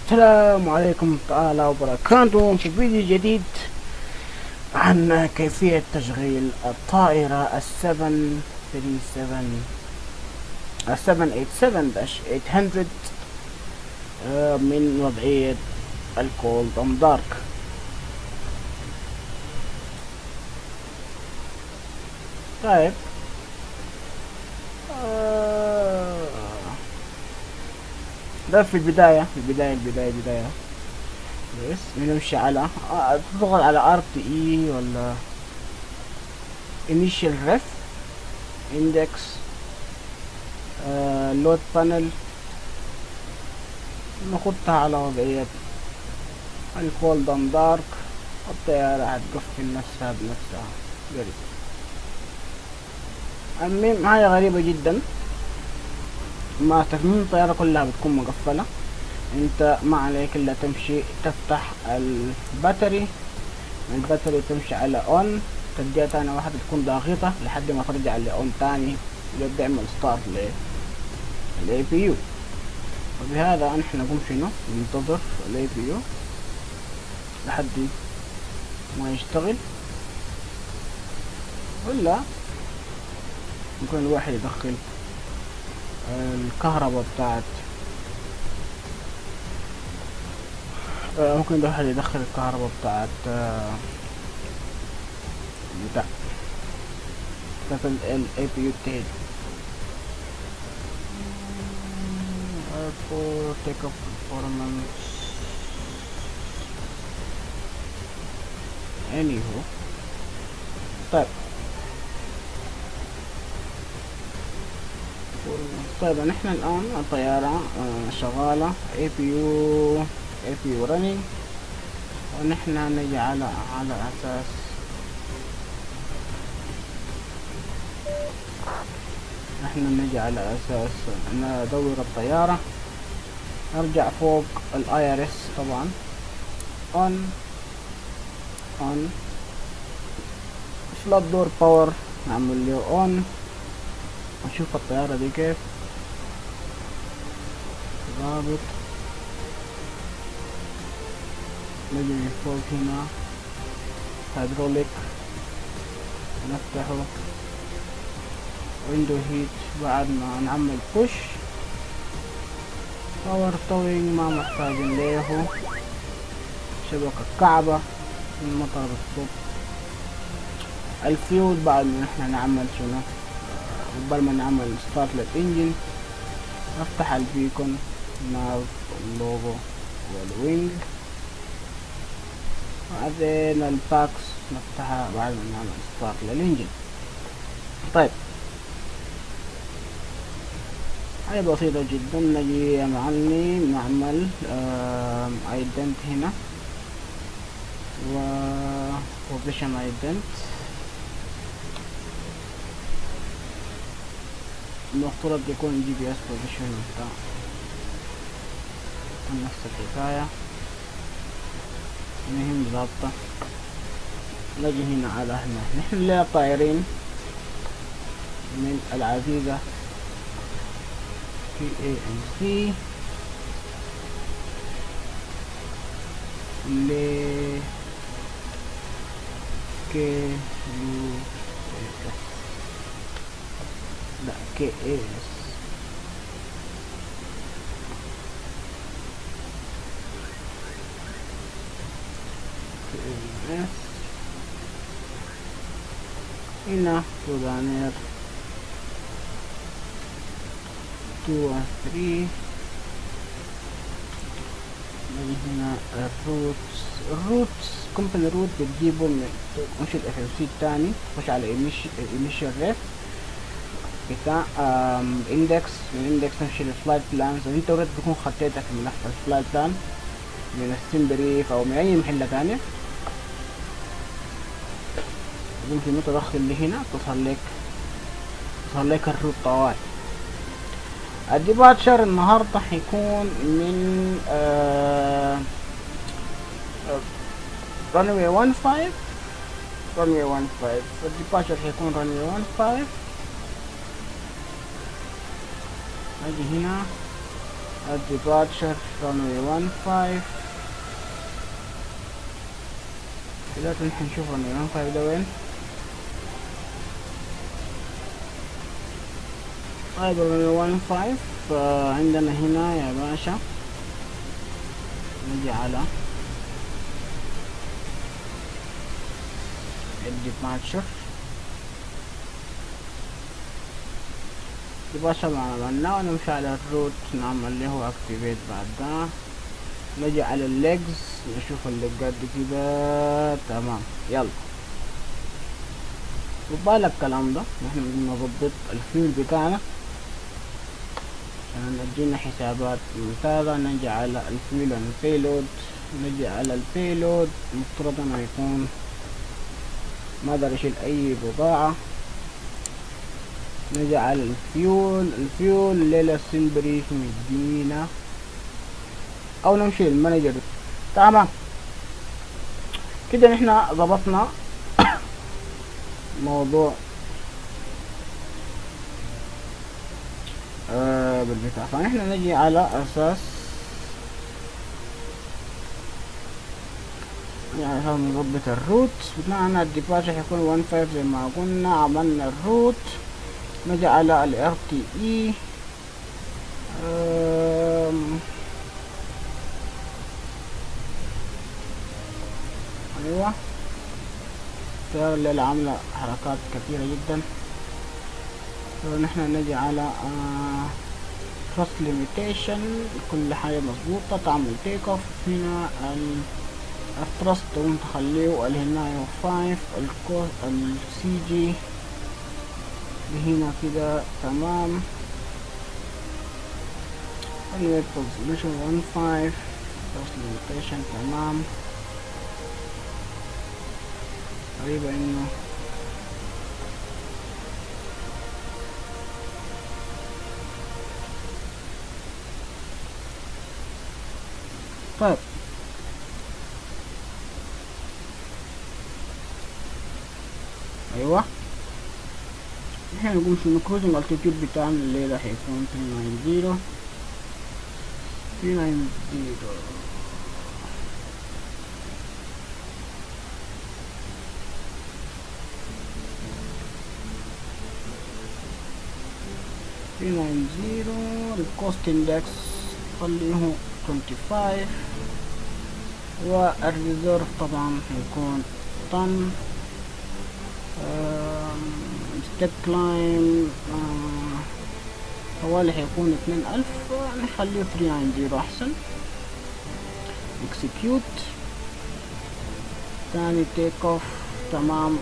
السلام عليكم تعالى وبركاته في فيديو جديد عن كيفية تشغيل الطائرة السفن ثري سفن السفن ايت سفن داش ايت هندرد من وضعية الكولد ام دارك طيب آه، ده في البداية في البداية البداية البداية بس بنمشي على آه، تضغط على ار تي اي ولا initial ref index لود بانل نخدها على وضعية الكولد ام دارك الطيارة هتقفل نفسها بنفسها قريب المهم حاجة غريبة جدا ما تكميم الطيارة كلها بتكون مقفلة انت ما عليك الا تمشي تفتح الباتري الباتري تمشي على اون تديها تاني واحدة تكون ضاغطة لحد ما ترجع لاون تاني يبدأ يعمل ستارت للاي بي يو وبهذا نحن نقوم شنو ننتظر الاي بي يو لحد ما يشتغل ولا ممكن الواحد يدخل الكهرباء بتاعت آه، ممكن الواحد يدخل الكهرباء بتاعت آه، بتاع بتاعت ال APU التاني for take off performance anywho طيب طيب نحن الآن الطيارة آه، شغالة APU APU running ونحن نجي على على أساس نحن نجي على أساس ندور الطيارة نرجع فوق الاي ار اس طبعا on on فلات دور باور نعمل له on ونشوف الطيارة دي كيف ضابط نجي من فوق هنا هيدروليك نفتحه ويندو هيت بعد ما نعمل بوش باور توينج ما محتاجين ليه شبكة كعبة المطر الصبح الفيول بعد ما نحن نعمل شنو قبل ما نعمل ستارت للانجن نفتح البيكون ناف اللوجو والوينج وبعدين الباكس نفتحها بعد ما نعمل ستارت للانجن طيب حاجة بسيطة جدا نجي يا معلم نعمل ايدنت هنا و position ايدنت المفترض يكون جي بي اس بوزيشن بتاع نفس الحكاية المهم ضابطة نجي هنا على هنا نحن لنا طائرين من العزيزة في اي ام سي ل كي يو لا كي اس اس هنا سودانير 2 و 3 نجي هنا الروتس الروتس كومباني روت بتجيبه من مش الاف ام سي التاني خش على ايميشن ريف بتاع اندكس من اندكس نمشي للفلايت بلانز انت اوريدي تكون خطيتها في ملف الفلايت بلان من ستيم بريف او من اي محلة تانية ممكن متدخل اللي هنا تظهر لك تظهر لك الروت طوال الديباتشر النهاردة حيكون من رنوي 15 رنوي 15 الديباتشر حيكون رنوي 15 اجي هنا الديبارتشر runway 15 دلوقتي نحن نشوف runway 15 ده وين طيب runway 15 فعندنا هنا يا باشا نجي على الديبارتشر الديبارتشر ما عملناه ونمشي على الروت نعمل له اكتيفيت بعد ده نجي على الليجز نشوف الليجات دي كده تمام يلا وبالك الكلام ده نحن بدنا نضبط الفيول بتاعنا عشان ندينا حسابات ممتازة نجي على الفيول والبيلود نجي على البيلود مفترض انه يكون ما اقدر اشيل اي بضاعة نجي على الفيول الفيول ليلة سيلبري مدينا او نمشي للمانجر تمام كده نحن ضبطنا موضوع آه بالبتاع فنحن نجي على اساس يعني عشان نظبط الروت بتاعنا الديبارشر حيكون 1 5 زي ما قلنا عملنا الروت نجي على ال RTE أم، ايوه الطيارة الليلة عاملة حركات كثيرة جدا نحن نجي على تراست ليميتيشن كل حاجة مظبوطة تعمل تيك اوف هنا التراست تقوم تخليه الهناية 5 الكو السي جي هنا كده تمام الويب resolution 15 thrust limitation تمام غريبة انه طيب ايوه احنا نقوم شنو كروزنج التيتيود بتاعنا الليلة هيكون 390 390 390 الكوست اندكس خليه 25 والريزيرف طبعا هيكون طن ستيب كلايم حوالي هيكون اتنين ألف نخليه 390 أحسن اكسكيوت تاني تيك اوف تمام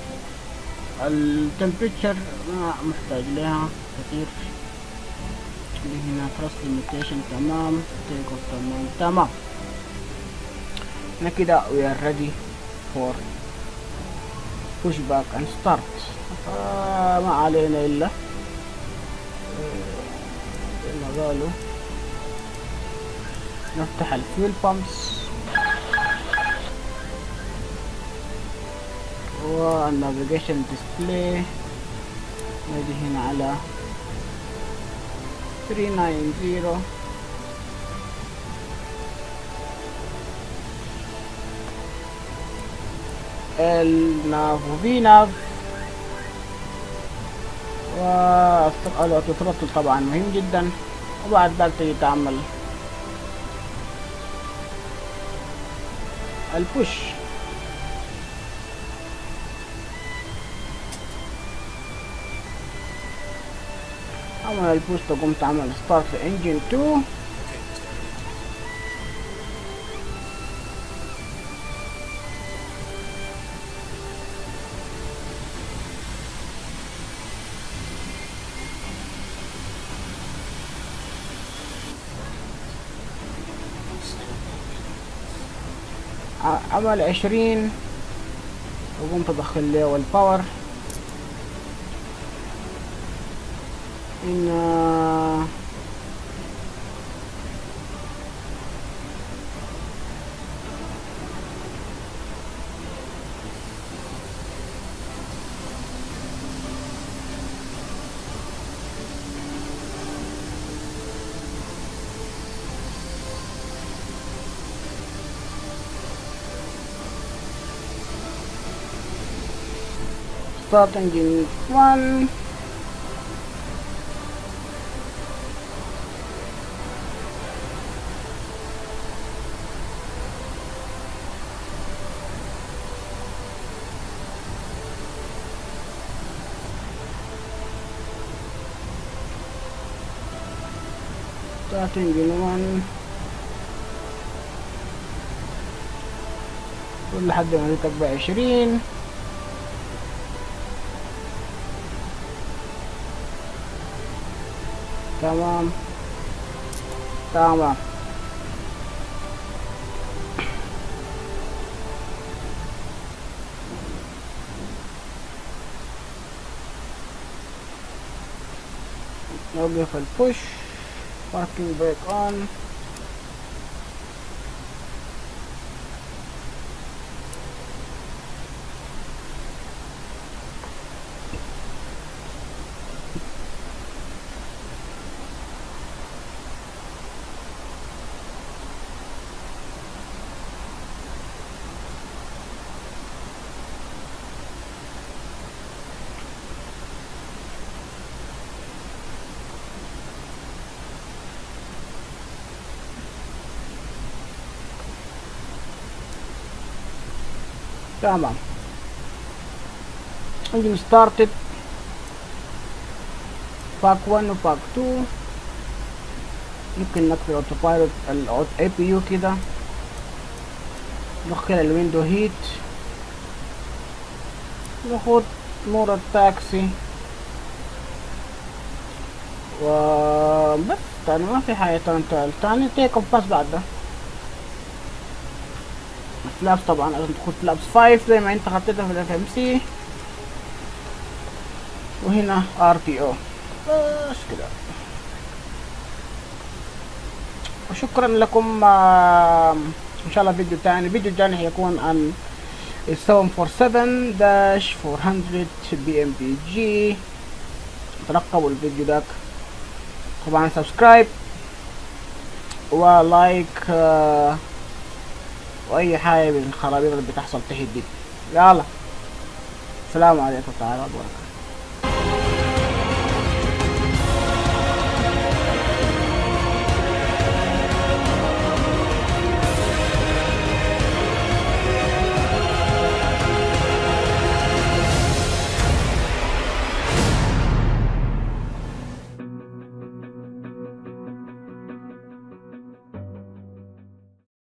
التمبريتشر ما محتاج لها كثير اللي هنا تراست ليميتيشن تمام تيك اوف تمام تمام احنا كده we are ready for push back and start فما علينا الا زي ما قالوا نفتح الفيول بامبس والنافيجيشن ديسبلاي نجي هنا على 390 الناف وفي ناف والتثبت طبعا مهم جدا وبعد ذلك تجي تعمل البوش عمل البوش تقوم تعمل ستارت انجن 2 عمل عشرين وقمت ادخل له الباور ان start engine 1 start engine 1 كل لحد ما تبقى عشرين تمام تمام نوقف البوش باركينج بريك اون تمام engine started باك 1 وباك 2 يمكن نقفل الاوتو بايلوت الاي بي يو كده ندخل الويندو هيت ناخد نور التاكسي وبس تاني ما في حاجة تاني تاني تيك اوف بس بعد ده فلابس طبعا لازم تاخد فلابس 5 زي ما انت خدتها في الاف ام سي وهنا ار تي او بس كده وشكرا لكم آه ان شاء الله فيديو تاني الفيديو الجاي هيكون عن ال 747 داش 400 بي ام بي جي ترقبوا الفيديو داك طبعا سبسكرايب ولايك آه واي حاجه من الخرابيط اللي بتحصل تحت دي يلا السلام عليكم تعالى وبركاته